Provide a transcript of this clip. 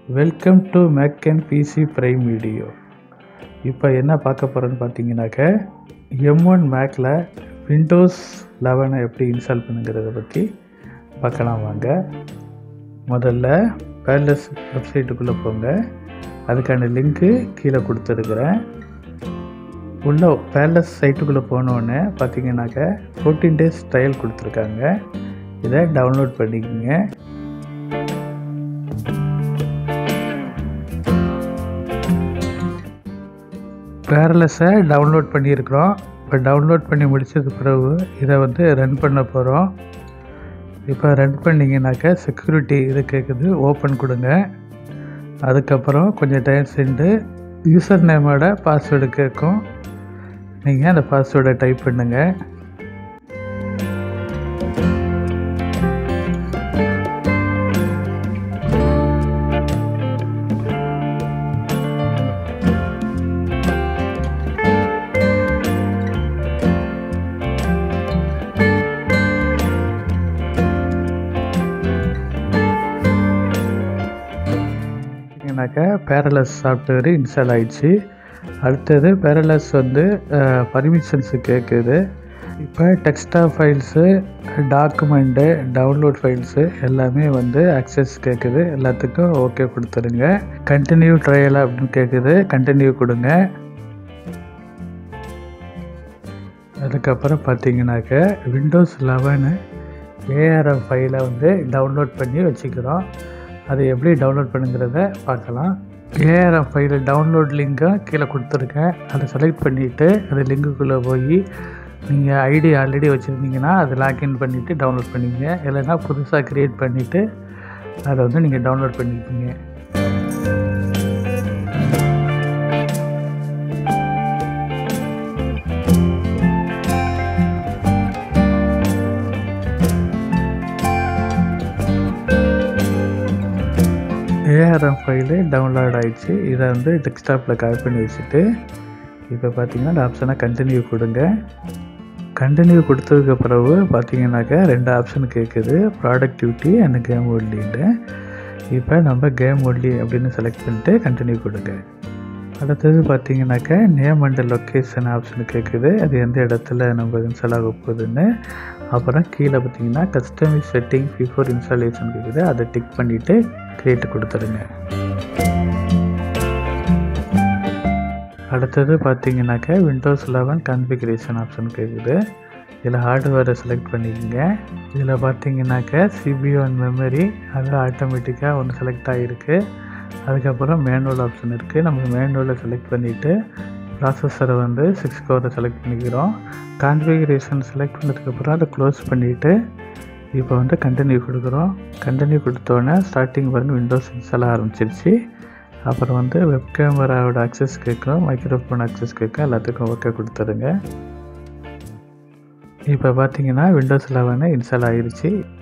welcome to Mac and PC prime video இப்போ என்ன பார்க்க போகிறோன்னு பார்த்தீங்கன்னாக்க எம் ஒன் மேக்கில் விண்டோஸ் லெவனை எப்படி இன்ஸ்டால் பண்ணுங்கிறத பற்றி பார்க்கலாம் வாங்க முதல்ல பேலஸ் வெப்சைட்டுக்குள்ளே போங்க அதுக்கான லிங்க்கு கீழே கொடுத்துருக்குறேன் உள்ள பேலஸ் சைட்டுக்குள்ளே போனோடனே பார்த்தீங்கன்னாக்க ஃபோர்டீன் டேஸ் ட்ரையல் கொடுத்துருக்காங்க இதை டவுன்லோட் பண்ணிக்கோங்க பேரலஸை டவுன்லோட் பண்ணியிருக்கிறோம் இப்போ டவுன்லோட் பண்ணி முடிச்சது பிறகு இதை வந்து ரன் பண்ண போகிறோம் இப்போ ரன் பண்ணிங்கனாக்கா செக்யூரிட்டி இது கேட்குது ஓப்பன் கொடுங்க அதுக்கப்புறம் கொஞ்சம் டைம் சென்று யூசர் நேமோட பாஸ்வேர்டு கேட்கும் நீங்கள் அந்த பாஸ்வேர்டை டைப் பண்ணுங்கள் பார்த்தீங்கன்னாக்கா பேரலஸ் சாஃப்ட்வேர் இன்ஸ்டால் ஆயிடுச்சு அடுத்தது பேரலஸ் வந்து பர்மிஷன்ஸு கேட்குது இப்போ டெக்ஸ்டாக ஃபைல்ஸு டாக்குமெண்ட்டு டவுன்லோட் ஃபைல்ஸு எல்லாமே வந்து அக்சஸ் கேட்குது எல்லாத்துக்கும் ஓகே கொடுத்துருங்க கண்டினியூ ட்ரையல் அப்படின்னு கேட்குது கண்டினியூ கொடுங்க அதுக்கப்புறம் பார்த்தீங்கன்னாக்க விண்டோஸ் லெவனு ஏஆர்எம் ஃபைலை வந்து டவுன்லோட் பண்ணி வச்சுக்கிறோம் அதை எப்படி டவுன்லோட் பண்ணுங்கிறத பார்க்கலாம் ஏஆர்எம் ஃபைலு டவுன்லோட் லிங்கை கீழே கொடுத்துருக்கேன் அதை செலக்ட் பண்ணிவிட்டு அந்த லிங்குக்குள்ளே போய் நீங்கள் ஐடி ஆல்ரெடி வச்சுருந்தீங்கன்னா அதை லாக்இன் பண்ணிவிட்டு டவுன்லோட் பண்ணிக்கங்க இல்லைன்னா புதுசாக க்ரியேட் பண்ணிவிட்டு அதை வந்து நீங்கள் டவுன்லோட் பண்ணிக்கிங்க ஏஆர்எம் ஃபைலு டவுன்லோட் ஆகிடுச்சு இதை வந்து டெஸ்க்டாப்பில் காப்பி பண்ணி வச்சுட்டு இப்போ பார்த்தீங்கன்னா இந்த ஆப்ஷனை கண்டினியூ கொடுங்க கண்டினியூ கொடுத்ததுக்கு பிறகு பார்த்தீங்கன்னாக்கா ரெண்டு ஆப்ஷன் கேட்குது ப்ராடக்டிவிட்டி அண்ட் கேம் ஒன்லின்னு இப்போ நம்ம கேம் ஒன்லி அப்படின்னு செலக்ட் பண்ணிட்டு கண்டினியூ கொடுங்க அடுத்தது பார்த்தீங்கன்னாக்கா நேம் அண்ட் லொக்கேஷன் ஆப்ஷன் கேட்குது அது எந்த இடத்துல நம்ம இன்ஸ்டால் ஆக போகுதுன்னு அப்புறம் கீழே பார்த்தீங்கன்னா கஸ்டமைஸ் செட்டிங் பிஃபோர் இன்ஸ்டாலேஷன் கேட்குது அதை டிக் பண்ணிவிட்டு கிரியேட் கொடுத்துருங்க அடுத்தது பார்த்தீங்கன்னாக்கா விண்டோஸ் லெவன் கான்ஃபிகரேஷன் ஆப்ஷன் கேட்குது இதில் ஹார்ட்வேரை செலக்ட் பண்ணிக்கோங்க இதில் பார்த்தீங்கன்னாக்கா சிபியூ அண்ட் மெமரி அது ஆட்டோமேட்டிக்காக ஒன்று செலக்ட் ஆகிருக்கு அதுக்கப்புறம் மேனுவல் ஆப்ஷன் இருக்குது நம்ம மேனுவலில் செலக்ட் பண்ணிவிட்டு ப்ராசஸரை வந்து சிக்ஸ் கோரை செலக்ட் பண்ணிக்கிறோம் கான்ஃபிகரேஷன் செலக்ட் பண்ணதுக்கப்புறம் அதை க்ளோஸ் பண்ணிவிட்டு இப்போ வந்து கண்டினியூ கொடுக்குறோம் கண்டினியூ கொடுத்தோன்னே ஸ்டார்டிங் பாருங்கள் விண்டோஸ் இன்ஸ்டால் ஆரம்பிச்சிருச்சு அப்புறம் வந்து வெப் கேமராவோட அக்சஸ் கேட்கும் மைக்ரோஃபோன் அக்சஸ் கேட்கும் எல்லாத்துக்கும் ஓகே கொடுத்துருங்க இப்போ பார்த்தீங்கன்னா விண்டோஸ் லெவனு இன்ஸ்டால் ஆகிருச்சு